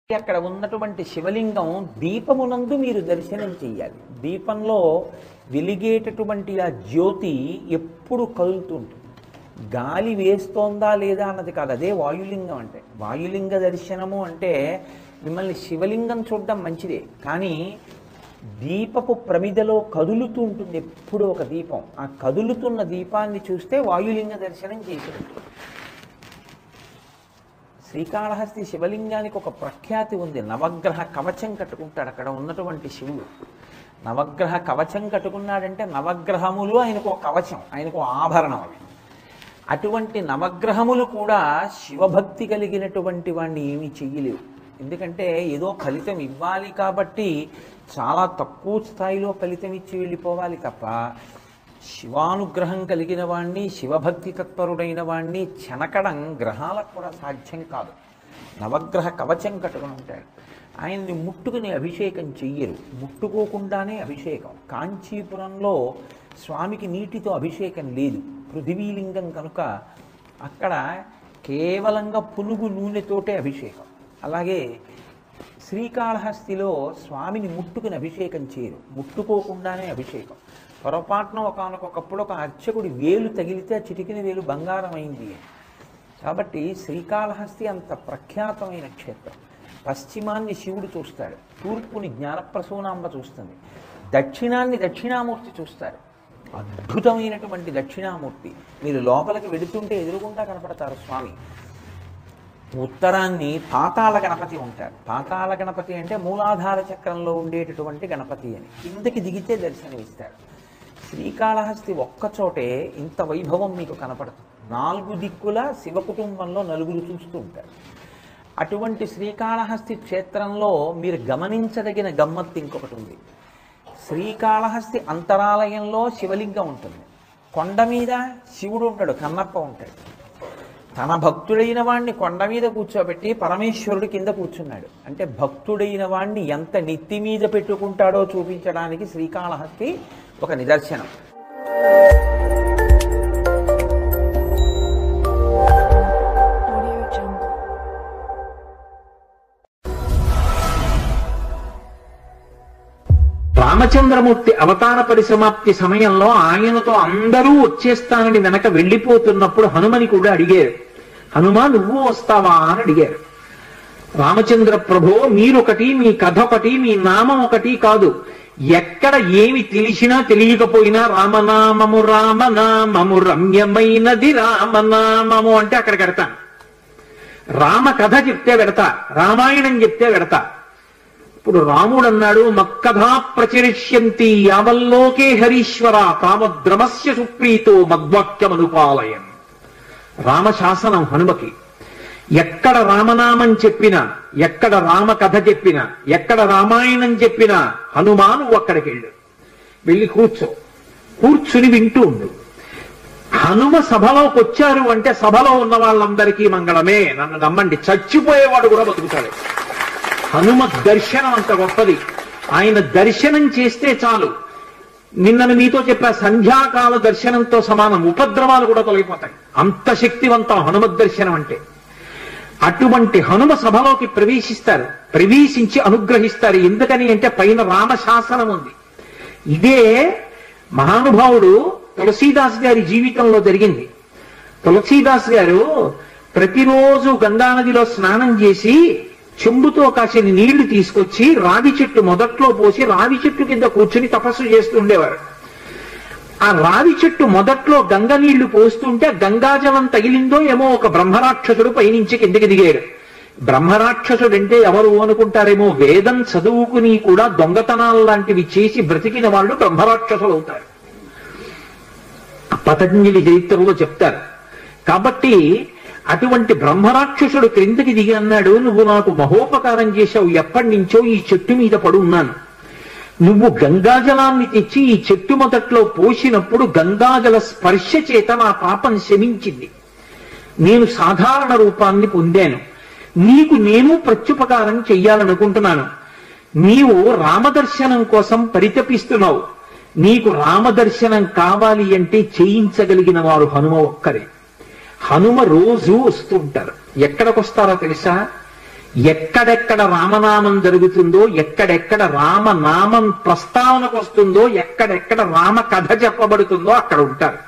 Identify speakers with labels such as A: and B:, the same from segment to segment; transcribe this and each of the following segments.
A: అక్కడ ఉన్నటువంటి శివలింగం దీపమునందు మీరు దర్శనం చెయ్యాలి దీపంలో వెలిగేటటువంటి ఆ జ్యోతి ఎప్పుడు కదులుతుంటుంది గాలి వేస్తోందా లేదా అన్నది కాదు అదే వాయులింగం అంటే వాయులింగ దర్శనము అంటే మిమ్మల్ని శివలింగం చూడడం మంచిదే కానీ దీపపు ప్రమిదలో కదులుతూ ఉంటుంది ఎప్పుడూ ఒక దీపం ఆ కదులుతున్న దీపాన్ని చూస్తే వాయులింగ దర్శనం చేసినట్టు శ్రీకాళహస్తి శివలింగానికి ఒక ప్రఖ్యాతి ఉంది నవగ్రహ కవచం కట్టుకుంటాడు అక్కడ ఉన్నటువంటి శివుడు నవగ్రహ కవచం కట్టుకున్నాడంటే నవగ్రహములు ఆయనకు ఒక కవచం ఆయనకు ఒక ఆభరణం అవి అటువంటి నవగ్రహములు కూడా శివభక్తి కలిగినటువంటి వాడిని ఏమీ చెయ్యలేవు ఎందుకంటే ఏదో ఫలితం ఇవ్వాలి కాబట్టి చాలా తక్కువ స్థాయిలో ఫలితం ఇచ్చి వెళ్ళిపోవాలి తప్ప శివానుగ్రహం కలిగిన వాణ్ణి శివభక్తి తత్పరుడైన వాణ్ణి చెనకడం గ్రహాలకు కూడా సాధ్యం కాదు నవగ్రహ కవచం కట్టుకుని ఉంటాడు ఆయన్ని ముట్టుకుని అభిషేకం చెయ్యరు ముట్టుకోకుండానే అభిషేకం కాంచీపురంలో స్వామికి నీటితో అభిషేకం లేదు పృథివీలింగం కనుక అక్కడ కేవలంగా పునుగు నూనెతోటే అభిషేకం అలాగే శ్రీకాళహస్తిలో స్వామిని ముట్టుకుని అభిషేకం చేయరు ముట్టుకోకుండానే అభిషేకం పొరపాటున ఒకనకొకప్పుడు ఒక అర్చకుడి వేలు తగిలితే ఆ చిటికిన వేలు బంగారం అయింది కాబట్టి శ్రీకాళహస్తి అంత ప్రఖ్యాతమైన క్షేత్రం పశ్చిమాన్ని శివుడు చూస్తాడు తూర్పుని జ్ఞానప్రసూనాంబ చూస్తుంది దక్షిణాన్ని దక్షిణామూర్తి చూస్తారు అద్భుతమైనటువంటి దక్షిణామూర్తి మీరు లోపలికి వెడుతుంటే ఎదురుగుండా కనపడతారు స్వామి ఉత్తరాన్ని పాతాళ గణపతి ఉంటారు పాతాళ గణపతి అంటే మూలాధార చక్రంలో ఉండేటటువంటి గణపతి అని కిందకి దిగితే దర్శనమిస్తారు శ్రీకాళహస్తి ఒక్కచోటే ఇంత వైభవం మీకు కనపడుతుంది నాలుగు దిక్కుల శివ కుటుంబంలో నలుగురు చూస్తూ ఉంటారు అటువంటి శ్రీకాళహస్తి క్షేత్రంలో మీరు గమనించదగిన గమ్మత్తు ఇంకొకటి ఉంది శ్రీకాళహస్తి అంతరాలయంలో శివలింగం ఉంటుంది కొండ మీద శివుడు ఉంటాడు కన్నప్ప ఉంటాడు తన భక్తుడైన వాణ్ణి కొండ మీద కూర్చోబెట్టి పరమేశ్వరుడు కింద కూర్చున్నాడు అంటే భక్తుడైన వాణ్ణి ఎంత నెత్తి మీద పెట్టుకుంటాడో చూపించడానికి శ్రీకాళహస్తి ఒక నిదర్శనం
B: Audio Jungle.
C: రామచంద్రమూర్తి అవతార పరిసమాప్తి సమయంలో ఆయనతో అందరూ వచ్చేస్తానని వెనక వెళ్ళిపోతున్నప్పుడు హనుమని కూడా అడిగారు హనుమ నువ్వు వస్తావా అని అడిగారు రామచంద్ర ప్రభో మీరొకటి మీ కథ ఒకటి మీ నామం ఒకటి కాదు ఎక్కడ ఏమి తెలిసినా తెలియకపోయినా రామనామము రామనామము రమ్యమైనది రామనామము అంటే అక్కడ కడతాను రామ కథ చెప్తే వెడతా రామాయణం చెప్తే వెడతా ఇప్పుడు రాముడు అన్నాడు మక్కథా ప్రచరిష్యంతి యావల్లోకే హరీశ్వర తామద్రమస్య సుప్రీతో మద్వాక్యమనుపాలయం రామశాసనం హనుమకి ఎక్కడ రామనామం చెప్పినా ఎక్కడ రామ కథ చెప్పినా ఎక్కడ రామాయణం చెప్పినా హనుమా నువ్వు అక్కడికి వెళ్ళు వెళ్ళి కూర్చో కూర్చుని వింటూ ఉండు హనుమ సభలోకి వచ్చారు అంటే సభలో ఉన్న వాళ్ళందరికీ మంగళమే నన్ను నమ్మండి చచ్చిపోయేవాడు కూడా బతుకుతాడు హనుమ దర్శనం అంత గొప్పది ఆయన దర్శనం చేస్తే చాలు నిన్న మీతో చెప్పా సంధ్యాకాల దర్శనంతో సమానం ఉపద్రవాలు కూడా తొలగిపోతాయి అంత శక్తివంతం హనుమద్ దర్శనం అంటే అటువంటి హనుమ సభలోకి ప్రవేశిస్తారు ప్రవేశించి అనుగ్రహిస్తారు ఎందుకని అంటే పైన రామశాసనం ఉంది ఇదే మహానుభావుడు తులసీదాస్ గారి జీవితంలో జరిగింది తులసీదాస్ గారు ప్రతిరోజు గంగానదిలో స్నానం చేసి చెంబుతో కాసిన నీళ్లు తీసుకొచ్చి రావి చెట్టు మొదట్లో పోసి రావి చెట్టు కింద కూర్చుని తపస్సు చేస్తూ ఉండేవారు ఆ రావి చెట్టు మొదట్లో గంగ నీళ్లు పోస్తుంటే గంగాజలం తగిలిందో ఏమో ఒక బ్రహ్మరాక్షసుడు పైనుంచి కిందకి దిగాడు బ్రహ్మరాక్షసుడు అంటే ఎవరు అనుకుంటారేమో వేదం చదువుకుని కూడా దొంగతనాలు లాంటివి చేసి బ్రతికిన వాళ్ళు బ్రహ్మరాక్షసులు అవుతారు పతంజలి చరిత్రలో చెప్తారు కాబట్టి అటువంటి బ్రహ్మరాక్షసుడు క్రిందకి దిగి అన్నాడు నువ్వు నాకు మహోపకారం చేశావు ఎప్పటి నుంచో ఈ చెట్టు మీద పడి ఉన్నాను నువ్వు గంగాజలాన్ని తెచ్చి ఈ చెట్టు మొదట్లో పోసినప్పుడు గంగాజల స్పర్శ చేత నా పాపం శమించింది నేను సాధారణ రూపాన్ని పొందాను నీకు నేను ప్రత్యుపకారం చెయ్యాలనుకుంటున్నాను నీవు రామదర్శనం కోసం పరితపిస్తున్నావు నీకు రామదర్శనం కావాలి అంటే చేయించగలిగిన వారు హనుమ ఒక్కరే హనుమ రోజు వస్తుంటారు ఎక్కడికి వస్తారో తెలుసా ఎక్కడెక్కడ రామనామం జరుగుతుందో ఎక్కడెక్కడ రామనామం ప్రస్తావనకు వస్తుందో ఎక్కడెక్కడ రామ కథ చెప్పబడుతుందో అక్కడ ఉంటారు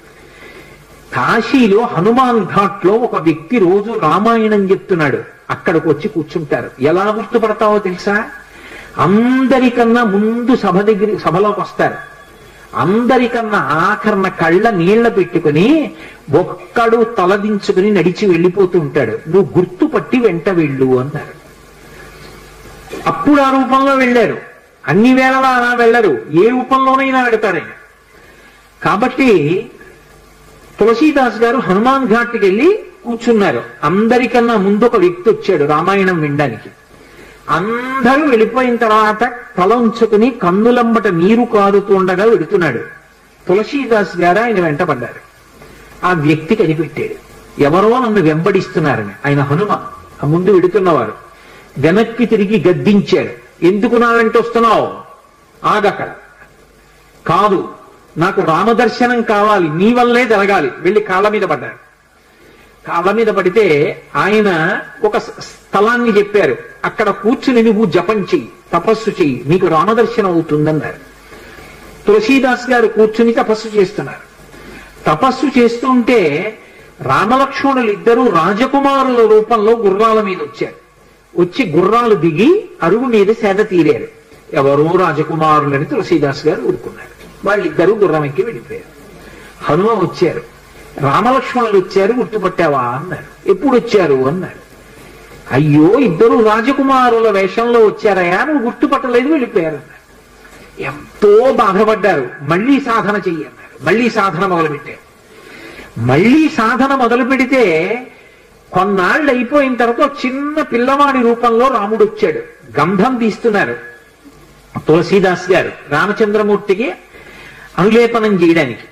C: కాశీలో హనుమాన్ ఘాట్ లో ఒక వ్యక్తి రోజు రామాయణం చెప్తున్నాడు అక్కడికి వచ్చి కూర్చుంటారు ఎలా గుర్తుపడతావో తెలుసా అందరికన్నా ముందు సభ దగ్గర సభలోకి వస్తారు అందరికన్నా ఆఖరణ కళ్ళ నీళ్ల పెట్టుకుని ఒక్కడు తలదించుకుని నడిచి వెళ్ళిపోతూ ఉంటాడు నువ్వు గుర్తుపట్టి వెంట వెళ్ళు అన్నారు అప్పుడు ఆ రూపంలో వెళ్ళారు అన్ని వేళలా అలా వెళ్ళరు ఏ రూపంలోనైనా వెడతారు కాబట్టి తులసీదాస్ గారు హనుమాన్ ఘాట్కి వెళ్ళి కూర్చున్నారు అందరికన్నా ముందు ఒక వ్యక్తి వచ్చాడు రామాయణం వినడానికి అందరూ వెళ్ళిపోయిన తర్వాత తల ఉంచుకుని కన్నులంబట నీరు కారుతూ ఉండగా వెడుతున్నాడు తులసీదాస్ గారు ఆయన వెంటపడ్డారు ఆ వ్యక్తి కనిపెట్టాడు ఎవరో నన్ను వెంబడిస్తున్నారని ఆయన హనుమ ఆ ముందు వెడుతున్నవారు వెనక్కి తిరిగి గద్దించాడు ఎందుకు నా వెంట వస్తున్నావు ఆగక్కడ కాదు నాకు రామదర్శనం కావాలి నీ వల్లే జరగాలి వెళ్ళి కాళ్ళ మీద పడ్డాడు కాళ్ళ మీద పడితే ఆయన ఒక స్థలాన్ని చెప్పారు అక్కడ కూర్చుని నువ్వు జపం చెయ్యి తపస్సు చెయ్యి నీకు రామదర్శనం అవుతుందన్నారు తులసీదాస్ గారు కూర్చుని తపస్సు చేస్తున్నారు తపస్సు చేస్తుంటే రామలక్ష్మణులు ఇద్దరు రాజకుమారుల రూపంలో గుర్రాల మీద వచ్చారు వచ్చి గుర్రాలు దిగి అరుగు మీద సేద తీరారు ఎవరో రాజకుమారులని తులసీదాస్ గారు ఊరుకున్నారు వాళ్ళిద్దరూ గుర్రం ఎక్కి వెళ్ళిపోయారు హనుమ వచ్చారు రామలక్ష్మణులు వచ్చారు గుర్తుపట్టావా అన్నారు ఎప్పుడు వచ్చారు అన్నారు అయ్యో ఇద్దరు రాజకుమారుల వేషంలో వచ్చారయ్యా నువ్వు గుర్తుపట్టలేదు వెళ్ళిపోయారు అన్నారు ఎంతో బాధపడ్డారు మళ్ళీ సాధన చెయ్యన్నారు మళ్ళీ సాధన మొదలుపెట్టారు మళ్ళీ సాధన మొదలు పెడితే కొన్నాళ్ళు అయిపోయిన తర్వాత ఒక చిన్న పిల్లవాడి రూపంలో రాముడు వచ్చాడు గంధం తీస్తున్నారు తులసీదాస్ గారు రామచంద్రమూర్తికి అనులేపనం చేయడానికి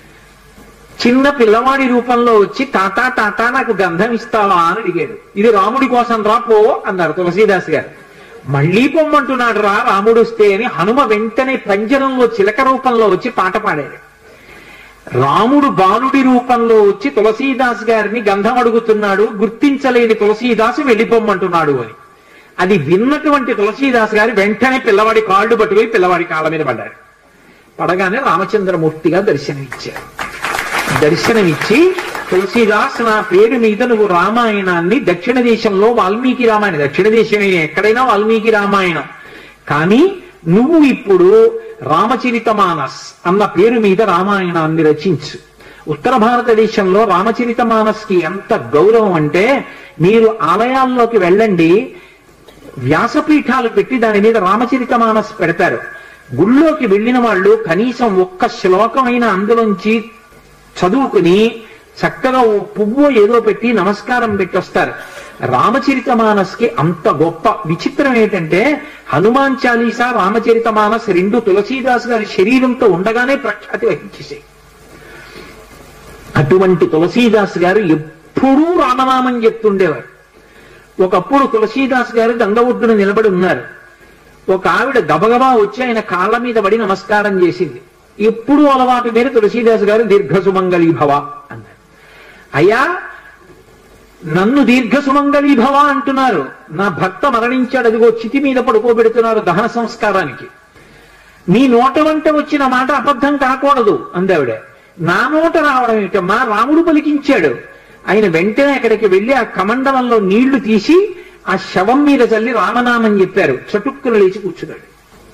C: చిన్న పిల్లవాడి రూపంలో వచ్చి తాత తాత నాకు గంధం ఇస్తావా అని అడిగాడు ఇది రాముడి కోసం రా పో అన్నారు తులసీదాస్ గారు మళ్ళీ పొమ్మంటున్నాడు రా రాముడు వస్తే అని హనుమ వెంటనే పంజరంలో చిలక రూపంలో వచ్చి పాట పాడాడు రాముడు బాలుడి రూపంలో వచ్చి తులసీదాస్ గారిని గంధం అడుగుతున్నాడు గుర్తించలేని తులసీదాసు వెళ్ళిపోమ్మంటున్నాడు అని అది విన్నటువంటి తులసీదాస్ గారు వెంటనే పిల్లవాడి కాళ్ళు పట్టుకుని పిల్లవాడి కాళ్ళ మీద పడ్డారు పడగానే రామచంద్రమూర్తిగా దర్శనమిచ్చారు దర్శనమిచ్చి తులసీదాస్ నా పేరు మీద నువ్వు రామాయణాన్ని దక్షిణ దేశంలో వాల్మీకి రామాయణం దక్షిణ దేశమే ఎక్కడైనా వాల్మీకి రామాయణం కానీ నువ్వు ఇప్పుడు రామచరితమానస్ అన్న పేరు మీద రామాయణాన్ని రచించు ఉత్తర భారతదేశంలో రామచరితమానస్ కి ఎంత గౌరవం అంటే మీరు ఆలయాల్లోకి వెళ్ళండి వ్యాసపీఠాలు పెట్టి దాని మీద రామచరితమానస్ పెడతారు గుళ్ళోకి వెళ్ళిన వాళ్ళు కనీసం ఒక్క శ్లోకమైన అందులోంచి చదువుకుని చక్కగా ఓ పువ్వు ఏదో పెట్టి నమస్కారం పెట్టి వస్తారు రామచరిత మానస్కి అంత గొప్ప విచిత్రం ఏంటంటే హనుమాన్ చాలీసా రామచరిత మానస్ రెండు తులసీదాస్ గారి శరీరంతో ఉండగానే ప్రఖ్యాతి వహించేసాయి అటువంటి తులసీదాస్ గారు ఎప్పుడూ రామనామం చెప్తుండేవారు ఒకప్పుడు తులసీదాస్ గారు గంగ ఒడ్డున నిలబడి ఉన్నారు ఒక ఆవిడ గబగబా వచ్చి ఆయన కాళ్ళ మీద పడి నమస్కారం చేసింది ఎప్పుడు అలవాటు మీద తులసీదాస్ గారు దీర్ఘ సుమంగళీ భవ అన్నారు అయ్యా నన్ను దీర్ఘ సుమంగళీ భవ అంటున్నారు నా భర్త మరణించాడు అదిగో చితి మీద పడుకోబెడుతున్నారు దహన సంస్కారానికి నీ నోట వంట వచ్చిన మాట అబద్ధం కాకూడదు అందావిడ నా నోట రావడం ఏమిటమ్మా రాముడు పలికించాడు ఆయన వెంటనే అక్కడికి వెళ్లి ఆ కమండలంలో నీళ్లు తీసి ఆ శవం మీద చల్లి రామనామం చెప్పారు చటుక్కులు లేచి కూర్చున్నాడు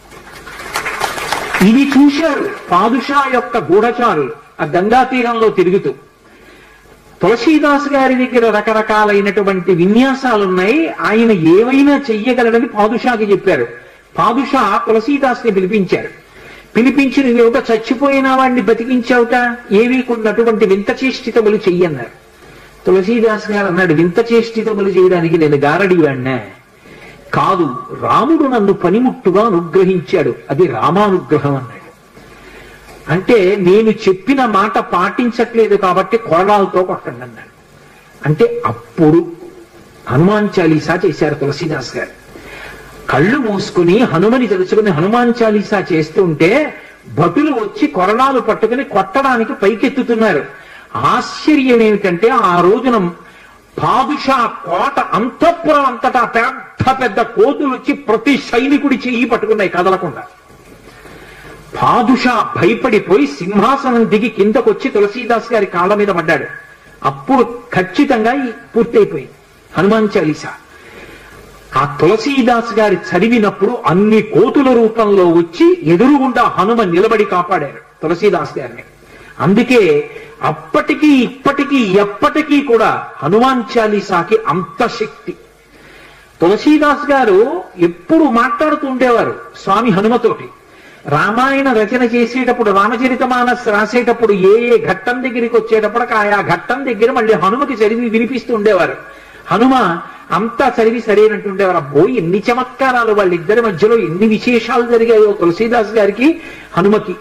C: ఇది చూశారు పాదుషా యొక్క గూఢచారులు ఆ గంగా తీరంలో తిరుగుతూ తులసీదాస్ గారి దగ్గర రకరకాలైనటువంటి విన్యాసాలున్నాయి ఆయన ఏవైనా చెయ్యగలడని పాదుషాకి చెప్పారు పాదుషా తులసీదాస్ ని పిలిపించారు పిలిపించి నువ్వేమిట చచ్చిపోయిన వాడిని బతికించావుట ఏవి కొన్నటువంటి వింత చేష్టితములు చెయ్యన్నారు తులసీదాస్ గారు అన్నాడు వింత చేష్టితములు చేయడానికి నేను గారడి వాడినా కాదు రాముడు నన్ను పనిముట్టుగా అనుగ్రహించాడు అది రామానుగ్రహం అన్నాడు అంటే నేను చెప్పిన మాట పాటించట్లేదు కాబట్టి కొరడాలతో కొట్టండి అన్నాడు అంటే అప్పుడు హనుమాన్ చాలీసా చేశారు తులసీదాస్ గారు కళ్ళు మూసుకుని హనుమని తెలుసుకుని హనుమాన్ చాలీసా చేస్తుంటే భటులు వచ్చి కొరడాలు పట్టుకుని కొట్టడానికి పైకెత్తుతున్నారు ఆశ్చర్యం ఏమిటంటే ఆ రోజున పాదుషా కోట అంతఃపురం అంతటా పెద్ద పెద్ద కోతులు వచ్చి ప్రతి సైనికుడి చెయ్యి పట్టుకున్నాయి కదలకుండా పాదుషా భయపడిపోయి సింహాసనం దిగి కిందకొచ్చి తులసీదాస్ గారి కాళ్ళ మీద పడ్డాడు అప్పుడు ఖచ్చితంగా ఈ పూర్తయిపోయింది హనుమాన్ చాలీసా ఆ తులసీదాస్ గారి చదివినప్పుడు అన్ని కోతుల రూపంలో వచ్చి ఎదురుగుండా హనుమ నిలబడి కాపాడారు తులసీదాస్ గారిని అందుకే అప్పటికీ ఇప్పటికీ ఎప్పటికీ కూడా హనుమాన్ చాలీసాకి అంత శక్తి తులసీదాస్ గారు ఎప్పుడు మాట్లాడుతూ ఉండేవారు స్వామి హనుమతోటి రామాయణ రచన చేసేటప్పుడు రామచరిత మానస్ రాసేటప్పుడు ఏ ఏ ఘట్టం దగ్గరికి వచ్చేటప్పటికి ఆయా ఘట్టం దగ్గర మళ్ళీ హనుమకి చదివి వినిపిస్తూ ఉండేవారు హనుమ అంతా చదివి సరైనట్టుండేవారు అబ్బో ఎన్ని చమత్కారాలు వాళ్ళిద్దరి మధ్యలో ఎన్ని విశేషాలు జరిగాయో తులసీదాస్ గారికి హనుమకి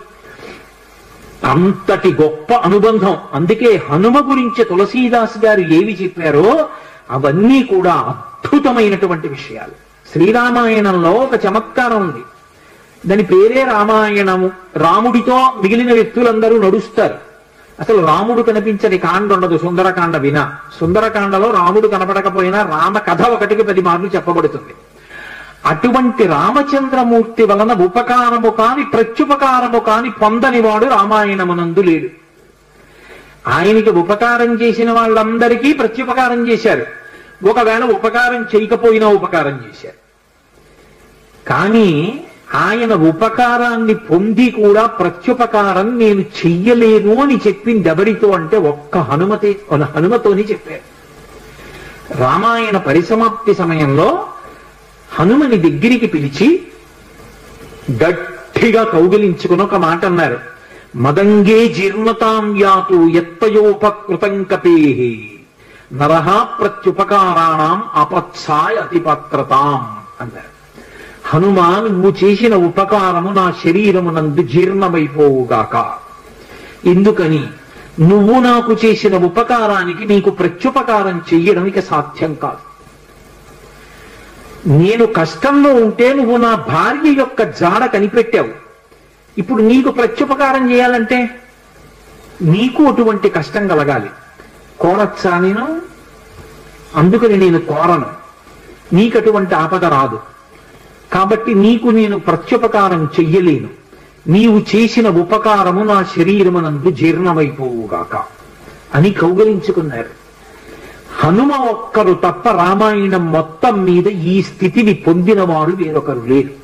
C: అంతటి గొప్ప అనుబంధం అందుకే హనుమ గురించి తులసీదాస్ గారు ఏవి చెప్పారో అవన్నీ కూడా అద్భుతమైనటువంటి విషయాలు శ్రీరామాయణంలో ఒక చమత్కారం ఉంది దాని పేరే రామాయణము రాముడితో మిగిలిన వ్యక్తులందరూ నడుస్తారు అసలు రాముడు కనిపించని కాండ ఉండదు సుందరకాండ వినా సుందరకాండలో రాముడు కనపడకపోయినా రామ కథ ఒకటికి పది మార్లు చెప్పబడుతుంది అటువంటి రామచంద్రమూర్తి వలన ఉపకారము కాని ప్రత్యుపకారము కాని పొందని వాడు రామాయణమునందు లేడు ఆయనకి ఉపకారం చేసిన వాళ్ళందరికీ ప్రత్యుపకారం చేశారు ఒకవేళ ఉపకారం చేయకపోయినా ఉపకారం చేశారు కానీ ఆయన ఉపకారాన్ని పొంది కూడా ప్రత్యుపకారం నేను చెయ్యలేను అని చెప్పింది ఎవరితో అంటే ఒక్క హనుమతి హనుమతోని చెప్పారు రామాయణ పరిసమాప్తి సమయంలో హనుమని దగ్గరికి పిలిచి గట్టిగా కౌగిలించుకుని ఒక మాట అన్నారు మదంగే జీర్ణతాం యాతు ఎత్తయోపకృతం కపేహి నరహ ప్రత్యుపకారాణం అపత్సాయ అతిపత్రతాం అన్నారు హనుమా నువ్వు చేసిన ఉపకారము నా శరీరమునందు జీర్ణమైపోవుగాక ఎందుకని నువ్వు నాకు చేసిన ఉపకారానికి నీకు ప్రత్యుపకారం చెయ్యడం ఇక సాధ్యం కాదు నేను కష్టంలో ఉంటే నువ్వు నా భార్య యొక్క జాడ కనిపెట్టావు ఇప్పుడు నీకు ప్రత్యుపకారం చేయాలంటే నీకు అటువంటి కష్టం కలగాలి కోరచ్చా నేను అందుకని నేను కోరను నీకు అటువంటి ఆపద రాదు కాబట్టి నీకు నేను ప్రత్యుపకారం చెయ్యలేను నీవు చేసిన ఉపకారము నా శరీరమునందు జీర్ణమైపోవుగాక అని కౌగలించుకున్నారు హనుమ ఒక్కరు తప్ప రామాయణం మొత్తం మీద ఈ స్థితిని పొందిన వారు వేరొకరు లేరు